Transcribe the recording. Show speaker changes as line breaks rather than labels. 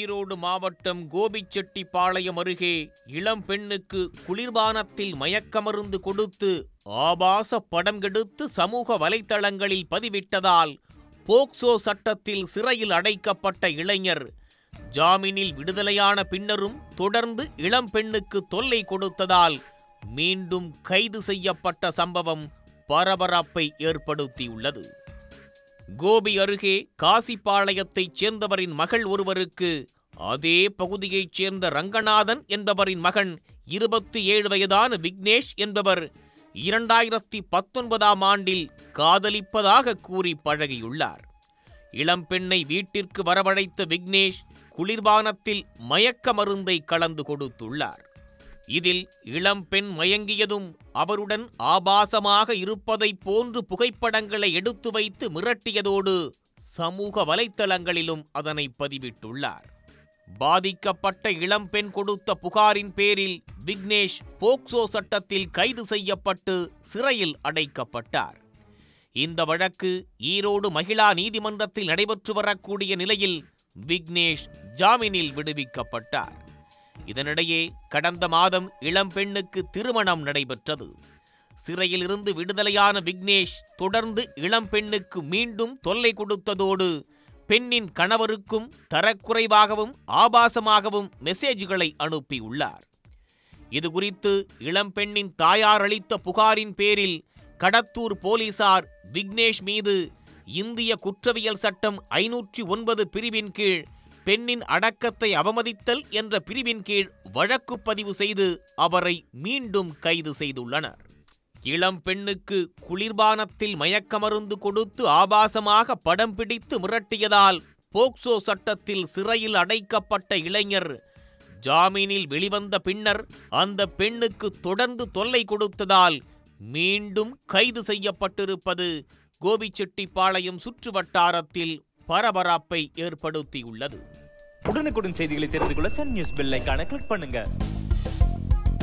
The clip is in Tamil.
ஈரோடு மாவட்டம் கோபிச்செட்டிப்பாளையம் அருகே இளம் பெண்ணுக்கு குளிர்பானத்தில் மயக்கமருந்து கொடுத்து ஆபாச படம் எடுத்து சமூக வலைத்தளங்களில் பதிவிட்டதால் போக்சோ சட்டத்தில் சிறையில் அடைக்கப்பட்ட இளைஞர் ஜாமீனில் விடுதலையான பின்னரும் தொடர்ந்து இளம் பெண்ணுக்கு தொல்லை கொடுத்ததால் மீண்டும் கைது செய்யப்பட்ட சம்பவம் பரபரப்பை ஏற்படுத்தியுள்ளது கோபி அருகே காசிப்பாளையத்தைச் சேர்ந்தவரின் மகள் ஒருவருக்கு அதே பகுதியைச் சேர்ந்த ரங்கநாதன் என்பவரின் மகன் இருபத்தி ஏழு வயதான விக்னேஷ் என்பவர் இரண்டாயிரத்தி பத்தொன்பதாம் ஆண்டில் காதலிப்பதாக கூறி பழகியுள்ளார் இளம்பெண்ணை வீட்டிற்கு வரவழைத்த விக்னேஷ் குளிர்பானத்தில் மயக்க மருந்தை கலந்து கொடுத்துள்ளார் இதில் இளம்பெண் மயங்கியதும் அவருடன் ஆபாசமாக இருப்பதைப் போன்று புகைப்படங்களை எடுத்து வைத்து மிரட்டியதோடு சமூக வலைத்தளங்களிலும் அதனை பதிவிட்டுள்ளார் பாதிக்கப்பட்ட இளம்பெண் கொடுத்த புகாரின் பேரில் விக்னேஷ் போக்சோ சட்டத்தில் கைது செய்யப்பட்டு சிறையில் அடைக்கப்பட்டார் இந்த வழக்கு ஈரோடு மகிழா நீதிமன்றத்தில் நடைபெற்று வரக்கூடிய நிலையில் விக்னேஷ் ஜாமீனில் விடுவிக்கப்பட்டார் இதனிடையே கடந்த மாதம் இளம்பெண்ணுக்கு திருமணம் நடைபெற்றது சிறையிலிருந்து விடுதலையான விக்னேஷ் தொடர்ந்து இளம்பெண்ணுக்கு மீண்டும் தொல்லை கொடுத்ததோடு பெண்ணின் கணவருக்கும் தரக்குறைவாகவும் ஆபாசமாகவும் மெசேஜ்களை அனுப்பியுள்ளார் இதுகுறித்து இளம்பெண்ணின் தாயார் அளித்த புகாரின் பேரில் கடத்தூர் போலீசார் விக்னேஷ் மீது இந்திய குற்றவியல் சட்டம் ஐநூற்றி ஒன்பது பிரிவின் கீழ் பெண்ணின் அடக்கத்தை அவமதித்தல் என்ற பிரிவின் கீழ் வழக்கு பதிவு செய்து அவரை மீண்டும் கைது செய்துள்ளனர் இளம் பெண்ணுக்கு குளிர்பானத்தில் மயக்கமருந்து கொடுத்து ஆபாசமாக படம் பிடித்து மிரட்டியதால் போக்சோ சட்டத்தில் சிறையில் அடைக்கப்பட்ட இளைஞர் ஜாமீனில் வெளிவந்த பின்னர் அந்த பெண்ணுக்கு தொடர்ந்து தொல்லை கொடுத்ததால் மீண்டும் கைது செய்யப்பட்டிருப்பது கோபிச்செட்டிப்பாளையம் சுற்று வட்டாரத்தில் பரபரப்பை ஏற்படுத்தியுள்ளது
உடனுக்குடன் செய்திகளை தெரிந்து கொள்ள சன் நியூஸ் பெல் ஐகானை கிளிக் பண்ணுங்க